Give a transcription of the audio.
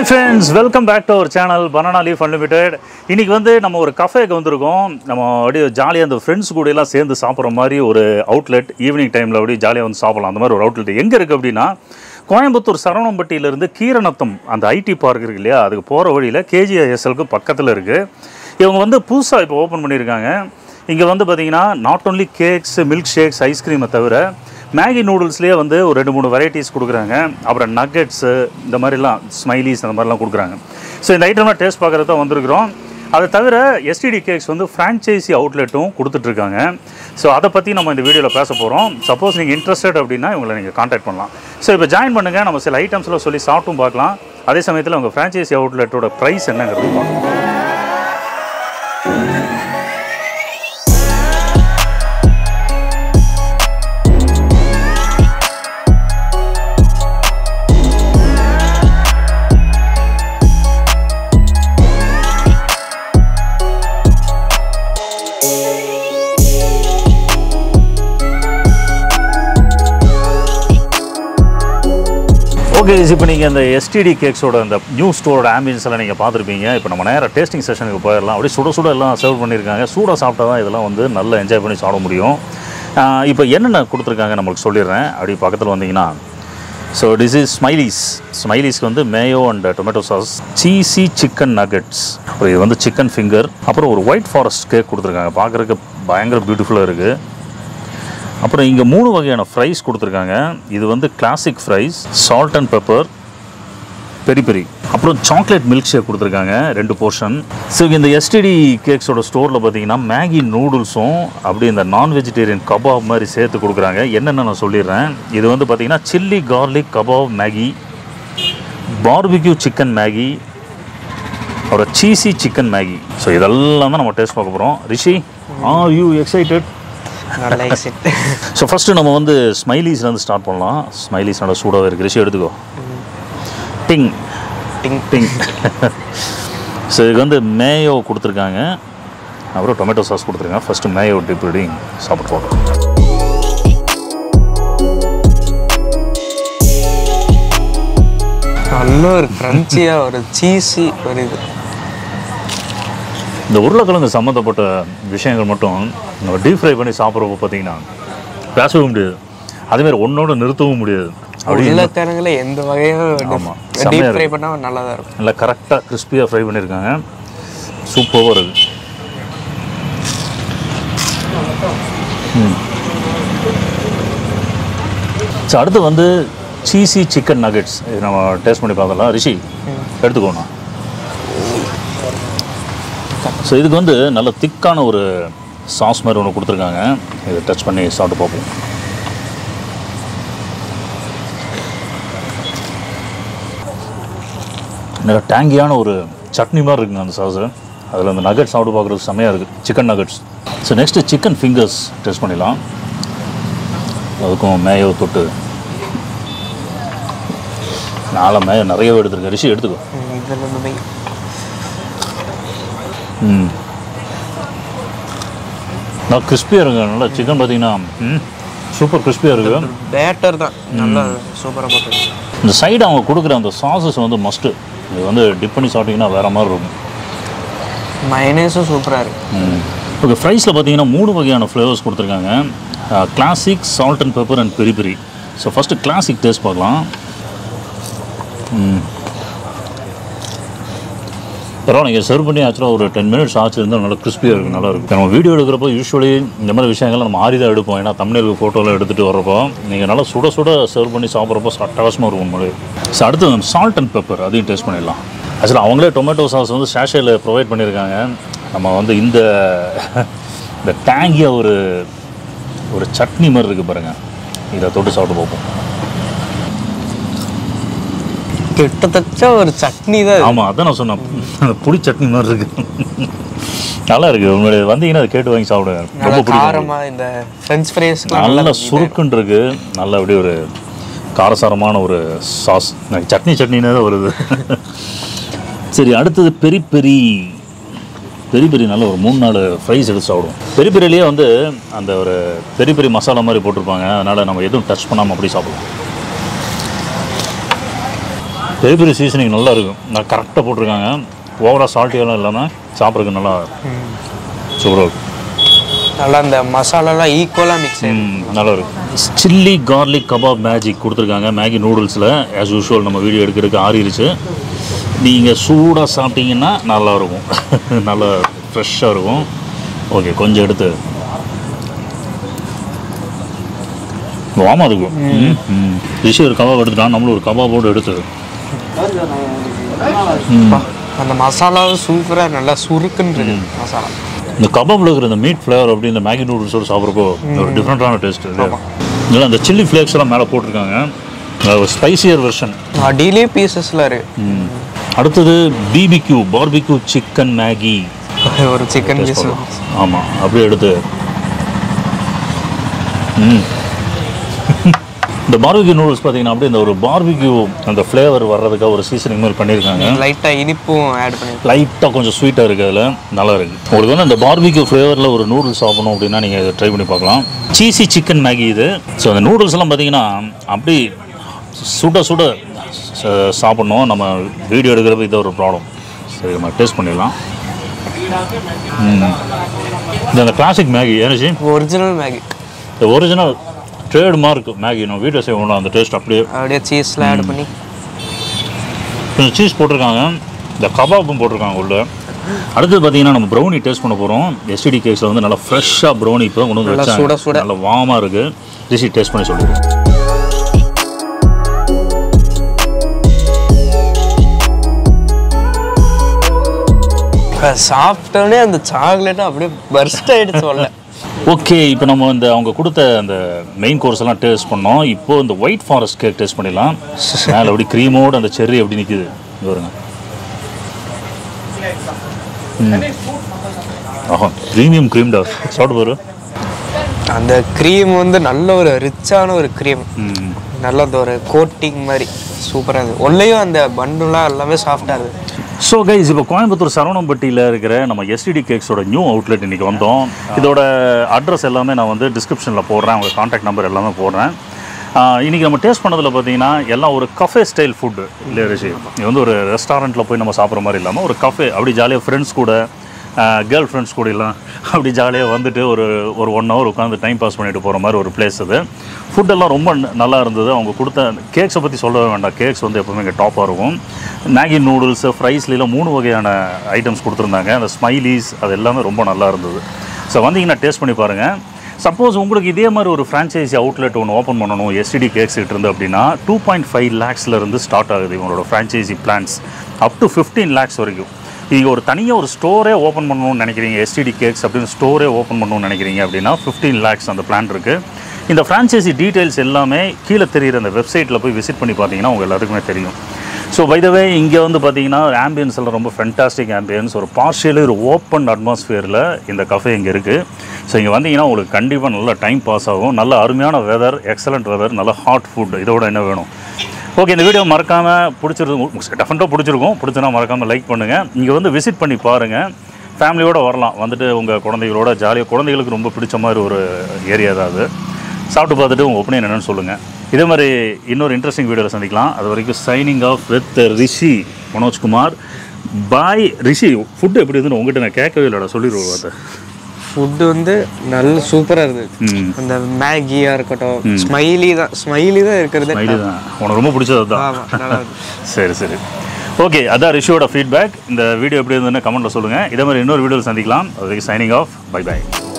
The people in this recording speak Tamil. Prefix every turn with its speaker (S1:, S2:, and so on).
S1: Hi friends welcome back to our channel banana leaf unlimited இன்னைக்கு வந்து நம்ம ஒரு கஃபேக்கு வந்திருக்கோம் நம்ம அப்படியே ஜாலியாக அந்த ஃப்ரெண்ட்ஸ் கூட எல்லாம் சேர்ந்து சாப்பிட்ற மாதிரி ஒரு அவுட்லெட் ஈவினிங் டைமில் அப்படியே ஜாலியாக வந்து சாப்பிடலாம் அந்த மாதிரி ஒரு அவுட்லெட் எங்கே இருக்குது அப்படின்னா கோயம்புத்தூர் சரவணம்பட்டியிலேருந்து கீரநத்தம் அந்த ஐடி பார்க் இருக்கு இல்லையா அதுக்கு போகிற வழியில் கேஜிஐஎஸ்எல்க்கு பக்கத்தில் இருக்குது இவங்க வந்து புதுசாக இப்போ ஓப்பன் பண்ணியிருக்காங்க இங்கே வந்து பார்த்தீங்கன்னா not only cakes milk shakes ஐஸ்கிரீமை தவிர மேகி நூடுல்ஸ்லேயே வந்து ஒரு ரெண்டு மூணு வெரைட்டிஸ் கொடுக்குறாங்க அப்புறம் நக்கெட்ஸு இந்த மாதிரிலாம் ஸ்மைலிஸ் அந்த மாதிரிலாம் கொடுக்குறாங்க ஸோ இந்த ஐட்டம்லாம் டேஸ்ட் பார்க்குறது தான் வந்திருக்கிறோம் அதை தவிர எஸ்டிடி கேக்ஸ் வந்து ஃப்ரான்ச்சைசி அவுட்லெட்டும் கொடுத்துட்ருக்காங்க ஸோ அதை பற்றி நம்ம இந்த வீடியோவில் பேச போகிறோம் சப்போஸ் நீங்கள் இன்ட்ரெஸ்டட் அப்படின்னா இவங்களை நீங்கள் காண்டாக்ட் பண்ணலாம் ஸோ இப்போ ஜாயின் பண்ணுங்கள் நம்ம சில ஐட்டம்ஸ்லாம் சொல்லி சாப்பிட்டும் பார்க்கலாம் அதே சமயத்தில் உங்கள் ஃப்ரான்ச்சைசி அவுட்லெட்டோட ப்ரைஸ் என்னங்கிறது பார்க்கலாம் ஓகே இப்போ நீங்கள் இந்த எஸ்டிடி கேக்ஸோட அந்த நியூ ஸ்டோரோட ஆம்பியன்ஸ் எல்லாம் நீங்கள் பார்த்துருப்பீங்க இப்போ நம்ம நேராக டேஸ்டிங் செஷனுக்கு போயிடலாம் அப்படியே சுட சுட எல்லாம் சர்வ் பண்ணியிருக்காங்க சூடாக சாப்பிட்டா தான் இதெல்லாம் வந்து நல்லா என்ஜாய் பண்ணி சாப்பிட முடியும் ஆஹ் இப்போ என்னென்ன கொடுத்துருக்காங்க நம்மளுக்கு சொல்லிடுறேன் அப்படி பக்கத்தில் வந்தீங்கன்னா ஸோ டிஸ் இஸ் ஸ்மைலிஸ் ஸ்மைலிஸ்க்கு வந்து mayo and tomato sauce cheesy chicken nuggets அப்புறம் இது வந்து சிக்கன் ஃபிங்கர் அப்புறம் ஒரு ஒயிட் ஃபாரஸ்ட் கேக் கொடுத்துருக்காங்க பார்க்குறதுக்கு பயங்கர பியூட்டிஃபுல்லாக இருக்குது அப்புறம் இங்கே மூணு வகையான ஃப்ரைஸ் கொடுத்துருக்காங்க இது வந்து classic fries salt and pepper peri peri அப்புறம் சாக்லேட் மில்க் ஷேக் கொடுத்துருக்காங்க ரெண்டு போர்ஷன் ஸோ இந்த எஸ்டிடி கேக்ஸோட ஸ்டோரில் பார்த்தீங்கன்னா மேகி நூடுல்ஸும் அப்படி இந்த நான் வெஜிடேரியன் கபாப் மாதிரி சேர்த்து கொடுக்குறாங்க என்னென்ன நான் சொல்லிடுறேன் இது வந்து பார்த்தீங்கன்னா chilli garlic kebab Maggi barbecue chicken Maggi அப்புறம் சீசி சிக்கன் மேகி ஸோ இதெல்லாம் தான் நம்ம டேஸ்ட் பார்க்க போகிறோம் ரிஷி ஆர் யூ எக்ஸைட்டட்
S2: நல்ல எக்ஸிட்
S1: ஸோ ஃபஸ்ட்டு நம்ம வந்து ஸ்மைலிஸ்லேருந்து ஸ்டார்ட் பண்ணலாம் ஸ்மைலிஸ் நல்லா சூடாகவே இருக்குது ரிஷி எடுத்துக்கோ டிங்
S2: டிங்
S1: டிங் ஸோ இதுக்கு வந்து மேயோ கொடுத்துருக்காங்க அப்புறம் டொமேட்டோ சாஸ் கொடுத்துருக்காங்க ஃபஸ்ட்டு மேயோ டிப் ரெடி சாப்பிட்டு போகிறோம்
S2: நல்ல ஒரு க்ரன்ச்சியாக ஒரு சீஸி ஒரு இது
S1: இந்த உருளைக்கிழங்கு சம்மந்தப்பட்ட விஷயங்கள் மட்டும் நம்ம டீப் ஃப்ரை பண்ணி சாப்பிட்றப்போ பார்த்தீங்கன்னா பேசவும் முடியாது அதேமாதிரி ஒன்றோட நிறுத்தவும் முடியாது அப்படி
S2: உருளைக்கிழங்குல எந்த வகையும்
S1: ஆமா.
S2: டீப்
S1: செம்மையா
S2: ஃப்ரை பண்ணால் நல்லா தான் இருக்கும்
S1: நல்லா கரெக்டாக கிறிஸ்பியாக ஃப்ரை பண்ணியிருக்காங்க சூப்பராக இருக்குது ஸோ அடுத்து வந்து சீசி சிக்கன் நகெட்ஸ் இது நம்ம டேஸ்ட் பண்ணி பார்க்கலாம் ரிஷி எடுத்துக்கோண்ணா ஸோ இதுக்கு வந்து நல்ல திக்கான ஒரு சாஸ் மாதிரி ஒன்று கொடுத்துருக்காங்க இதை டச் பண்ணி சாப்பிட்டு பார்ப்போம் நல்ல டேங்கியான ஒரு சட்னி மாதிரி இருக்குங்க அந்த சாஸு அதில் அந்த நகட்ஸ் சாப்பிட்டு பார்க்குறது செம்மையாக இருக்குது chicken nuggets so next chicken fingers test பண்ணிடலாம் அதுக்கும் மேயோ தொட்டு நாளை மேயோ நிறையவே எடுத்துருக்கேன் ரிஷி எடுத்துக்கோ
S2: ம், இதில் இருந்து
S1: ம் நல்லா கிறிஸ்பியாக இருக்குங்க நல்லா சிக்கன் பார்த்தீங்கன்னா ம் சூப்பர் கிறிஸ்பியாக இருக்குது
S2: பேட்டர் தான் நல்லா சூப்பராக போட்டு
S1: இந்த சைடு அவங்க கொடுக்குற அந்த சாஸஸ் வந்து மஸ்ட்டு இது வந்து டிப் பண்ணி சாப்பிட்டீங்கன்னா வேறு மாதிரி இருக்கும்
S2: மைனேஸும் சூப்பராக இருக்கு
S1: ஓகே ஃப்ரைஸில் பார்த்தீங்கன்னா மூணு வகையான ஃப்ளேவர்ஸ் கொடுத்துருக்காங்க classic salt and pepper and peri peri so first classic taste பார்க்கலாம் ம். பரவாயில்ல நீங்கள் சர்வ் பண்ணி ஆக்சுவலாக ஒரு டென் மினிட்ஸ் ஆச்சு இருந்தால் நல்லா கிறிஸ்பியாக இருக்கும் நல்லா இருக்கும் நம்ம வீடியோ எடுக்கிறப்போ யூஸ்வலி இந்த மாதிரி விஷயங்கள் நம்ம ஆறி தான் எடுப்போம் ஏன்னா தமிழுக்கு ஃபோட்டோலாம் எடுத்துகிட்டு வர்றப்போ நீங்கள் நல்லா சுட சுட சர்வ் பண்ணி சாப்பிட்றப்போ அட்டகாசமாக இருக்கும் உண்மையிலே ஸோ அடுத்து சால்ட் அண்ட் பெப்பர் அதையும் டேஸ்ட் பண்ணிடலாம் ஆக்சுவலாக அவங்களே டொமேட்டோ சாஸ் வந்து ஷேஷேயில் ப்ரொவைட் பண்ணியிருக்காங்க நம்ம வந்து இந்த இந்த டேங்கியாக ஒரு ஒரு சட்னி மாதிரி இருக்குது பாருங்கள் இதை தொட்டு சாப்பிட்டு பார்ப்போம்
S2: கிட்டத்தட்ட ஒரு சட்னி தான் இது.
S1: ஆமாம் அதான் நான் சொன்னேன் அந்த புளி சட்னி மாதிரி இருக்கு நல்லா இருக்கு உங்களுடைய வந்தீங்கன்னா அதை கேட்டு வாங்கி சாப்பிடுங்க ரொம்ப
S2: நல்லா
S1: பிடிக்கும்
S2: காரமாக இந்த ஃப்ரெஞ்ச் ஃப்ரைஸ்லாம்
S1: நல்ல சுருக்குன்னு இருக்கு நல்ல அப்படியே ஒரு காரசாரமான ஒரு சாஸ் எனக்கு சட்னி சட்னினே தான் வருது சரி அடுத்தது பெரி பெரி பெரி பெரி நல்ல ஒரு மூணு நாலு ஃப்ரைஸ் எடுத்து சாப்பிடுவோம் பெரி பெரிலேயே வந்து அந்த ஒரு பெரி பெரி மசாலா மாதிரி போட்டிருப்பாங்க அதனால் நம்ம எதுவும் டச் பண்ணாமல் அப்படி சாப்பிடுவோம் பெரிய பெரிய சீசனிங் நல்லா இருக்கும் நான் கரெக்டாக போட்டிருக்காங்க ஓவராக சால்ட்டியெல்லாம் இல்லாமல் சாப்பிட்றதுக்கு நல்லா சூப்பராக இருக்கும்
S2: நல்லா இந்த மசாலாலாம் ஈக்குவலாக மிக்ஸ் ஆகி
S1: ம், நல்லா இருக்கும் சில்லி கார்லிக் கபாப் மேஜிக் கொடுத்துருக்காங்க மேகி நூடுல்ஸில் ஆஸ் யூஷுவல் நம்ம வீடியோ எடுக்கிறதுக்கு ஆறிடுச்சு நீங்கள் சூடாக சாப்பிட்டீங்கன்னா நல்லா இருக்கும் நல்லா ஃப்ரெஷ்ஷாக இருக்கும் ஓகே கொஞ்சம் எடுத்து வாமா இருக்கும் ம், ம். ரிஷி ஒரு கபாப் எடுத்துட்டான் நம்மளும் ஒரு கபாபோடு எடுத்து ம்.
S2: அந்த மசாலாவும் சூப்பராக நல்லா சுருக்குன்னு இருக்கு மசாலா
S1: இந்த கபாப்ல இருக்கிற இந்த மீட் ஃப்ளேவர் அப்படி இந்த மேகி நூடுல்ஸோட சாப்பிட்றப்போ ஒரு டிஃப்ரெண்ட்டான டேஸ்ட் இது இல்லை அந்த சில்லி ஃப்ளேக்ஸ் எல்லாம் மேலே போட்டிருக்காங்க ஸ்பைசியர் வெர்ஷன்
S2: அடியிலே பீசஸ்லாம் இருக்கு
S1: அடுத்தது பிபிக்யூ பார்பிக்யூ சிக்கன் மேகி
S2: ஒரு சிக்கன் பீஸ்
S1: ஆமாம் அப்படியே எடுத்து ம் இந்த பார்பிக்யூ நூடுல்ஸ் பார்த்தீங்கன்னா அப்படியே இந்த ஒரு பார்பிக்யூ அந்த ஃப்ளேவர் வர்றதுக்காக ஒரு சீசனிங் மாதிரி பண்ணியிருக்காங்க
S2: லைட்டாக இனிப்பும் ஆட் பண்ணி
S1: லைட்டாக கொஞ்சம் ஸ்வீட்டாக இருக்குது அதில் நல்லா இருக்குது உங்களுக்கு வந்து அந்த பார்பிக்யூ ஃப்ளேவரில் ஒரு நூடுல்ஸ் சாப்பிடணும் அப்படின்னா நீங்கள் இதை ட்ரை பண்ணி பார்க்கலாம் சீசி சிக்கன் மேகி இது ஸோ அந்த நூடுல்ஸ் எல்லாம் பார்த்தீங்கன்னா அப்படி சுட சுட ச- சாப்பிடணும் நம்ம வீடியோ எடுக்கிறப்ப இது ஒரு ப்ராப்ளம் சரி நம்ம டேஸ்ட் பண்ணிடலாம் ம். இது அந்த கிளாசிக் மேகி ஏன்னாச்சு
S2: ஒரிஜினல் மேகி
S1: இந்த ஒரிஜினல் ட்ரேட் மார்க் மேகி நம்ம வீட்டில் செய்வோம் அந்த டேஸ்ட் அப்படியே
S2: அப்படியே சீஸ்லாம் ஆட் பண்ணி
S1: கொஞ்சம் சீஸ் போட்டிருக்காங்க இந்த கபாப்பும் போட்டிருக்காங்க உள்ள அடுத்தது பார்த்தீங்கன்னா நம்ம ப்ரௌனி டேஸ்ட் பண்ண போகிறோம் எஸ்டிடி கேக்ஸில் வந்து நல்லா ஃப்ரெஷ்ஷாக ப்ரௌனி இப்போ கொண்டு வந்து
S2: நல்லா
S1: வச்சாங்க
S2: சுட சுட.
S1: நல்லா வாமாக இருக்குது ரிசி டேஸ்ட் பண்ணி சொல்லிடுறேன்
S2: சாப்பிட்டோடனே அந்த சாக்லேட் அப்படியே பர்ஸ்ட் ஆயிடுச்சு உள்ள
S1: ஓகே இப்போ நம்ம இந்த அவங்க கொடுத்த அந்த மெயின் கோர்ஸ் எல்லாம் டேஸ்ட் பண்ணோம் இப்போ இந்த ஒயிட் ஃபாரஸ்ட் கேக் டேஸ்ட் பண்ணிடலாம் மேலே அப்படி க்ரீமோடு அந்த செர்ரி எப்படி நிற்குது இது வருங்க ஆஹா ப்ரீமியம் க்ரீம் டா சாப்பிட்டு பாரு
S2: அந்த க்ரீம் வந்து நல்ல ஒரு ரிச்சான ஒரு க்ரீம்
S1: ம்
S2: நல்ல ஒரு கோட்டிங் மாதிரி சூப்பராக இருக்குது உள்ளேயும் அந்த பண்டுலாம் எல்லாமே சாஃப்டாக இருக்குது
S1: ஸோ கைஸ் இப்போ கோயம்புத்தூர் சரவணம்பட்டியில் இருக்கிற நம்ம எஸ்டிடி கேக்ஸோட நியூ அவுட்லெட் இன்றைக்கி வந்தோம் இதோட அட்ரஸ் எல்லாமே நான் வந்து டிஸ்கிரிப்ஷனில் போடுறேன் அவங்க காண்டாக்ட் நம்பர் எல்லாமே போடுறேன் ஆஹ் இன்னைக்கு நம்ம டேஸ்ட் பண்ணதில் பார்த்தீங்கன்னா எல்லாம் ஒரு கஃபே ஸ்டைல் ஃபுட்டு இல்லையா ரிஷி இது வந்து ஒரு ரெஸ்டாரண்ட்டில் போய் நம்ம சாப்பிட்ற மாதிரி இல்லாமல் ஒரு கஃபே அப்படி ஜாலியாக ஃப்ரெண்ட்ஸ் கூட கேர்ள் ஃப்ரெண்ட்ஸ் கூட எல்லாம் அப்படி ஜாலியாக வந்துட்டு ஒரு ஒரு ஒன் ஹவர் உட்காந்து டைம் பாஸ் பண்ணிட்டு போகிற மாதிரி ஒரு பிளேஸ் அது ஃபுட்டெல்லாம் ரொம்ப ந- நல்லா இருந்தது அவங்க கொடுத்த கேக்ஸை பற்றி சொல்லவே வேண்டாம் கேக்ஸ் வந்து எப்போவுமே இங்கே டாப்பாக இருக்கும் மேகி நூடுல்ஸு ஃப்ரைஸ்லாம் மூணு வகையான ஐட்டம்ஸ் கொடுத்துருந்தாங்க அந்த ஸ்மைலீஸ் அது எல்லாமே ரொம்ப நல்லா இருந்தது ஸோ வந்தீங்கன்னா டேஸ்ட் பண்ணி பாருங்கள் சப்போஸ் உங்களுக்கு இதே மாதிரி ஒரு ஃப்ரான்ச்சைசி அவுட்லெட் ஒன்று ஓப்பன் பண்ணணும் எஸ்டிடி கேக்ஸ் கிட்ட இருந்து அப்படின்னா டூ பாயிண்ட் ஃபைவ் லேக்ஸ்லேருந்து ஸ்டார்ட் ஆகுது இவங்களோட franchisee plans up to fifteen lakhs வரைக்கும் நீங்கள் ஒரு தனியாக ஒரு ஸ்டோரே ஓப்பன் பண்ணணும்னு நினைக்கிறீங்க எஸ்டிடி கேக்ஸ் அப்படின்னு ஸ்டோரே ஓப்பன் பண்ணணும்னு நினைக்கிறீங்க அப்படின்னா ஃபிஃப்டீன் லேக்ஸ் அந்த பிளான் இருக்குது இந்த ஃப்ரான்ச்சைசி டீட்டெயில்ஸ் எல்லாமே கீழே தெரியிற அந்த வெப்சைட்டில் போய் விசிட் பண்ணி பார்த்தீங்கன்னா உங்கள் எல்லாருக்குமே தெரியும் ஸோ பைதவே இங்கே வந்து பார்த்தீங்கன்னா ஆம்பியன்ஸ் எல்லாம் ரொம்ப ஃபென்டாஸ்டிக் ஆம்பியன்ஸ் ஒரு பார்ஷியலி ஒரு ஓப்பன் அட்மாஸ்ஃபியரில் இந்த கஃபே இங்கே இருக்குது ஸோ இங்கே வந்தீங்கன்னா உங்களுக்கு கண்டிப்பாக நல்ல டைம் பாஸ் ஆகும் நல்ல அருமையான வெதர் எக்ஸலண்ட் வெதர் நல்ல ஹாட் ஃபுட் இதோட என்ன வேணும் ஓகே இந்த வீடியோ மறக்காமல் பிடிச்சிருக்கும் டெஃபரெண்ட்டாக பிடிச்சிருக்கும் பிடிச்சனா மறக்காமல் லைக் பண்ணுங்கள் இங்கே வந்து விசிட் பண்ணி பாருங்கள் ஃபேமிலியோட வரலாம் வந்துட்டு உங்கள் குழந்தைகளோட ஜாலியாக குழந்தைகளுக்கு ரொம்ப பிடிச்ச மாதிரி ஒரு ஏரியா தான் அது சாப்பிட்டு பார்த்துட்டு உங்கள் ஒப்பீனியன் என்னன்னு சொல்லுங்கள் இதே மாதிரி இன்னொரு இன்ட்ரெஸ்டிங் வீடியோவில் சந்திக்கலாம் அது வரைக்கும் signing off with Rishi Manojkumar bye Rishi food எப்படி இருந்துன்னு உங்ககிட்ட நான் கேட்கவே இல்லைடா சொல்லிடுவோம் அதை
S2: ஃபுட்டு வந்து நல்ல சூப்பராக இருந்தது
S1: ம்
S2: அந்த மேகியாக இருக்கட்டும் ஸ்மைலி தான் ஸ்மைலி தான் இருக்கிறது
S1: ஸ்மைலி தான் உனக்கு ரொம்ப பிடிச்சது அதுதான்
S2: ஆமாம் நல்லா இருக்கு
S1: சரி சரி ஓகே அதான் ரிஷியோட ஃபீட்பேக் இந்த வீடியோ எப்படி இருந்ததுன்னு கமெண்ட்டில் சொல்லுங்கள் இதே மாதிரி இன்னொரு வீடியோவில் சந்திக்கலாம் அது வரைக்கும் சைனிங் ஆஃப் பை பை